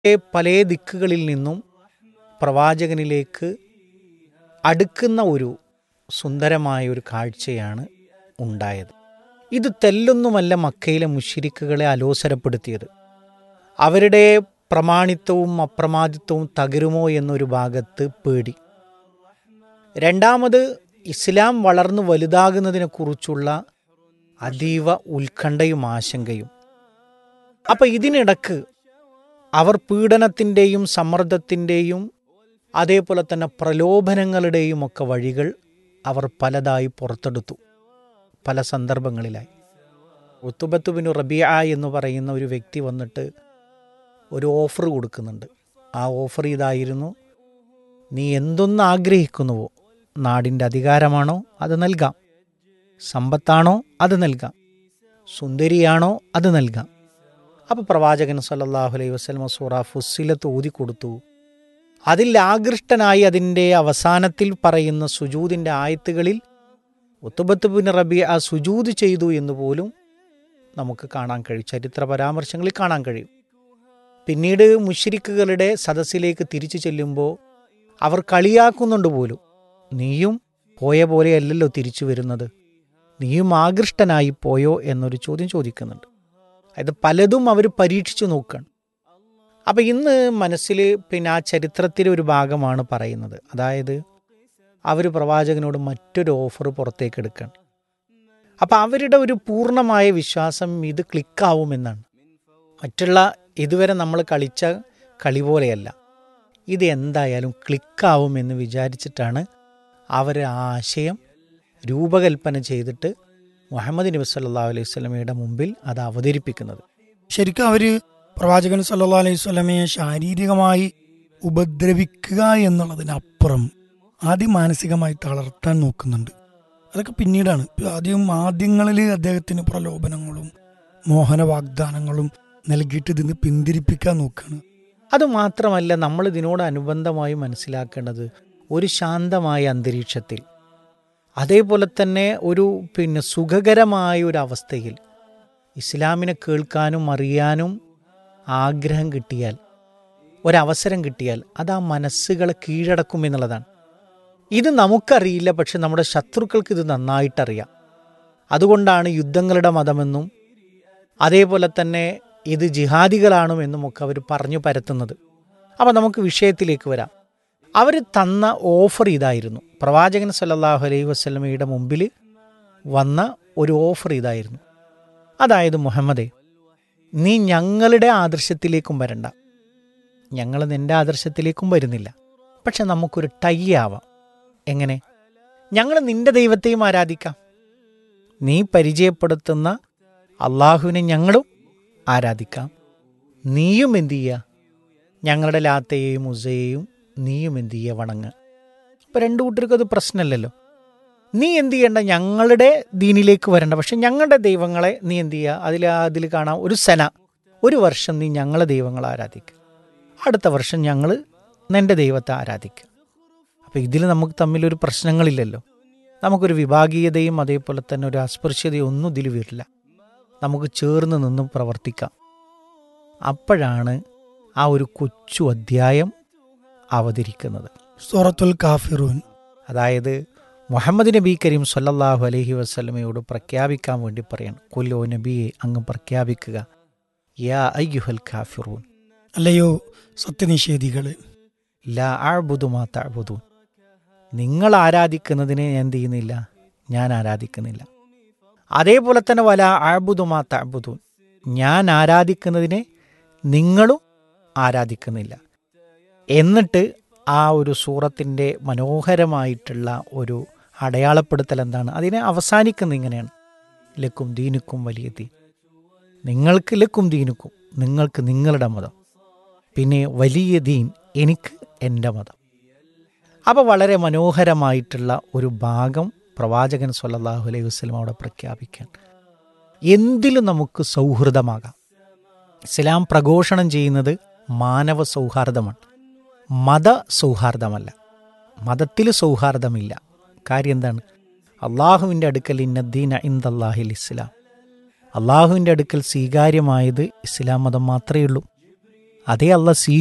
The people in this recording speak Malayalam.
പല ദിക്കുകളിൽ നിന്നും പ്രവാചകനിലേക്ക് അടുക്കുന്ന ഒരു സുന്ദരമായ ഒരു കാഴ്ചയാണ് ഉണ്ടായത് ഇത് തെല്ലൊന്നുമല്ല മക്കയിലെ മുഷിരിക്കുകളെ അലോസരപ്പെടുത്തിയത് അവരുടെ പ്രമാണിത്വവും അപ്രമാദിത്വവും തകരുമോ എന്നൊരു ഭാഗത്ത് പേടി രണ്ടാമത് ഇസ്ലാം വളർന്നു വലുതാകുന്നതിനെക്കുറിച്ചുള്ള അതീവ ഉത്കണ്ഠയും ആശങ്കയും അപ്പം ഇതിനിടക്ക് അവർ പീഡനത്തിൻ്റെയും സമ്മർദ്ദത്തിൻ്റെയും അതേപോലെ തന്നെ പ്രലോഭനങ്ങളുടെയും ഒക്കെ വഴികൾ അവർ പലതായി പുറത്തെടുത്തു പല സന്ദർഭങ്ങളിലായി ഉത്തുബത്തുബിനു റബിയ എന്ന് പറയുന്ന ഒരു വ്യക്തി വന്നിട്ട് ഒരു ഓഫർ കൊടുക്കുന്നുണ്ട് ആ ഓഫർ ഇതായിരുന്നു നീ എന്തൊന്ന് ആഗ്രഹിക്കുന്നുവോ നാടിൻ്റെ അധികാരമാണോ അത് നൽകാം സമ്പത്താണോ അത് നൽകാം സുന്ദരിയാണോ അത് നൽകാം അപ്പോൾ പ്രവാചകൻ സല്ലല്ലാഹു അലൈഹി വസല്ലമ സൂറ ഫുസ്സിലത്ത് ഊതി കൊടുത്തു അതിൽ ആകൃഷ്ടനായി അതിൻ്റെ അവസാനത്തിൽ പറയുന്ന സുജൂദിൻ്റെ ആയത്തുകളിൽ ഉത്തുബത്ത് ബിൻ റബി ആ സുജൂദ് ചെയ്തു എന്ന് പോലും നമുക്ക് കാണാൻ കഴിയും ചരിത്ര പരാമർശങ്ങളിൽ കാണാൻ കഴിയും പിന്നീട് മുഷിരിക്കുകളുടെ സദസ്സിലേക്ക് തിരിച്ചു ചെല്ലുമ്പോൾ അവർ കളിയാക്കുന്നുണ്ട് പോലും നീയും പോയ പോലെയല്ലല്ലോ തിരിച്ചു വരുന്നത് നീയും ആകൃഷ്ടനായി പോയോ എന്നൊരു ചോദ്യം ചോദിക്കുന്നുണ്ട് അതായത് പലതും അവർ പരീക്ഷിച്ചു നോക്കുകയാണ് അപ്പം ഇന്ന് മനസ്സിൽ പിന്നെ ആ ചരിത്രത്തിലെ ഒരു ഭാഗമാണ് പറയുന്നത് അതായത് അവർ പ്രവാചകനോട് മറ്റൊരു ഓഫർ പുറത്തേക്ക് എടുക്കുകയാണ് അപ്പം അവരുടെ ഒരു പൂർണ്ണമായ വിശ്വാസം ഇത് ക്ലിക്കാവുമെന്നാണ് മറ്റുള്ള ഇതുവരെ നമ്മൾ കളിച്ച കളി പോലെയല്ല ഇത് എന്തായാലും ക്ലിക്കാവുമെന്ന് വിചാരിച്ചിട്ടാണ് അവർ ആ ആശയം രൂപകൽപ്പന ചെയ്തിട്ട് മുഹമ്മദ് നബി സല്ലാ അലൈഹി സ്വലമയുടെ മുമ്പിൽ അത് അവതരിപ്പിക്കുന്നത് ശരിക്കും അവര് പ്രവാചകൻ സല്ലാ അലൈഹി സ്വലമയെ ശാരീരികമായി ഉപദ്രവിക്കുക എന്നുള്ളതിനപ്പുറം ആദ്യം മാനസികമായി തളർത്താൻ നോക്കുന്നുണ്ട് അതൊക്കെ പിന്നീടാണ് ആദ്യം ആദ്യങ്ങളിൽ അദ്ദേഹത്തിന് പ്രലോഭനങ്ങളും മോഹന വാഗ്ദാനങ്ങളും നൽകിയിട്ട് ഇതിന് പിന്തിരിപ്പിക്കാൻ നോക്കുകയാണ് അതുമാത്രമല്ല നമ്മൾ ഇതിനോട് അനുബന്ധമായി മനസ്സിലാക്കേണ്ടത് ഒരു ശാന്തമായ അന്തരീക്ഷത്തിൽ അതേപോലെ തന്നെ ഒരു പിന്നെ സുഖകരമായ ഒരു അവസ്ഥയിൽ ഇസ്ലാമിനെ കേൾക്കാനും അറിയാനും ആഗ്രഹം കിട്ടിയാൽ ഒരവസരം കിട്ടിയാൽ അത് ആ മനസ്സുകളെ കീഴടക്കും എന്നുള്ളതാണ് ഇത് നമുക്കറിയില്ല പക്ഷെ നമ്മുടെ ശത്രുക്കൾക്ക് ഇത് നന്നായിട്ടറിയാം അതുകൊണ്ടാണ് യുദ്ധങ്ങളുടെ മതമെന്നും അതേപോലെ തന്നെ ഇത് ജിഹാദികളാണുമെന്നും ഒക്കെ അവർ പറഞ്ഞു പരത്തുന്നത് അപ്പോൾ നമുക്ക് വിഷയത്തിലേക്ക് വരാം അവർ തന്ന ഓഫർ ഇതായിരുന്നു പ്രവാചകൻ സല്ലല്ലാഹു അലൈഹി വസ്ലമയുടെ മുമ്പിൽ വന്ന ഒരു ഓഫർ ഇതായിരുന്നു അതായത് മുഹമ്മദേ നീ ഞങ്ങളുടെ ആദർശത്തിലേക്കും വരണ്ട ഞങ്ങൾ നിന്റെ ആദർശത്തിലേക്കും വരുന്നില്ല പക്ഷെ നമുക്കൊരു ടൈ ആവാം എങ്ങനെ ഞങ്ങൾ നിന്റെ ദൈവത്തെയും ആരാധിക്കാം നീ പരിചയപ്പെടുത്തുന്ന അള്ളാഹുവിനെ ഞങ്ങളും ആരാധിക്കാം നീയും എന്തു ചെയ്യുക ഞങ്ങളുടെ ലാത്തയെയും ഉസയെയും നീയും എന്തു ചെയ്യുക വണങ്ങുക അപ്പം രണ്ടു കൂട്ടർക്കും അത് പ്രശ്നമല്ലല്ലോ നീ എന്ത് ചെയ്യേണ്ട ഞങ്ങളുടെ ദീനിലേക്ക് വരണ്ട പക്ഷെ ഞങ്ങളുടെ ദൈവങ്ങളെ നീ എന്ത് ചെയ്യുക അതിൽ അതിൽ കാണാം ഒരു സെന ഒരു വർഷം നീ ഞങ്ങളെ ദൈവങ്ങളെ ആരാധിക്കുക അടുത്ത വർഷം ഞങ്ങൾ നിൻ്റെ ദൈവത്തെ ആരാധിക്കുക അപ്പോൾ ഇതിൽ നമുക്ക് തമ്മിലൊരു പ്രശ്നങ്ങളില്ലല്ലോ നമുക്കൊരു വിഭാഗീയതയും അതേപോലെ തന്നെ ഒരു അസ്പൃശ്യതയും ഒന്നും ഇതിൽ വരില്ല നമുക്ക് ചേർന്ന് നിന്നും പ്രവർത്തിക്കാം അപ്പോഴാണ് ആ ഒരു കൊച്ചു അധ്യായം അവതരിക്കുന്നത് സൂറത്തുൽ കാഫിറൂൻ അതായത് മുഹമ്മദ് നബി കരീം സല്ലല്ലാഹു അലൈഹി വസ്ലമയോട് പ്രഖ്യാപിക്കാൻ വേണ്ടി പറയാണ് കൊല്ലോ നബിയെ അങ്ങ് പ്രഖ്യാപിക്കുക യാ അയ്യുഹൽ കാഫിറൂൻ അല്ലയോ സത്യനിഷേധികള് ലാ ആഴ്ബുദുമാ താഴ്ബുദൂൻ നിങ്ങൾ ആരാധിക്കുന്നതിനെ ഞാൻ എന്ത് ചെയ്യുന്നില്ല ഞാൻ ആരാധിക്കുന്നില്ല അതേപോലെ തന്നെ വല ആഴ്ബുദുമാ താഴ്ബുദൂൻ ഞാൻ ആരാധിക്കുന്നതിനെ നിങ്ങളും ആരാധിക്കുന്നില്ല എന്നിട്ട് ആ ഒരു സൂറത്തിൻ്റെ മനോഹരമായിട്ടുള്ള ഒരു അടയാളപ്പെടുത്തൽ എന്താണ് അതിനെ അവസാനിക്കുന്നത് ഇങ്ങനെയാണ് ലക്കും ദീനുക്കും വലിയ ദീൻ നിങ്ങൾക്ക് ലക്കും ദീനുക്കും നിങ്ങൾക്ക് നിങ്ങളുടെ മതം പിന്നെ വലിയ ദീൻ എനിക്ക് എൻ്റെ മതം അപ്പോൾ വളരെ മനോഹരമായിട്ടുള്ള ഒരു ഭാഗം പ്രവാചകൻ സല്ലല്ലാഹു അലൈഹി വസ്ലം അവിടെ പ്രഖ്യാപിക്കാൻ എന്തിലും നമുക്ക് സൗഹൃദമാകാം ഇസ്ലാം പ്രഘോഷണം ചെയ്യുന്നത് മാനവ സൗഹാർദ്ദമാണ് മത സൗഹാർദ്ദമല്ല മതത്തിൽ സൗഹാർദ്ദമില്ല കാര്യം എന്താണ് അള്ളാഹുവിൻ്റെ അടുക്കൽ ഇന്നദ്ദീന ഇന്ദല്ലാഹിൽ ഇസ്ലാം അള്ളാഹുവിൻ്റെ അടുക്കൽ സ്വീകാര്യമായത് ഇസ്ലാം മതം മാത്രമേ ഉള്ളൂ അതേ അല്ല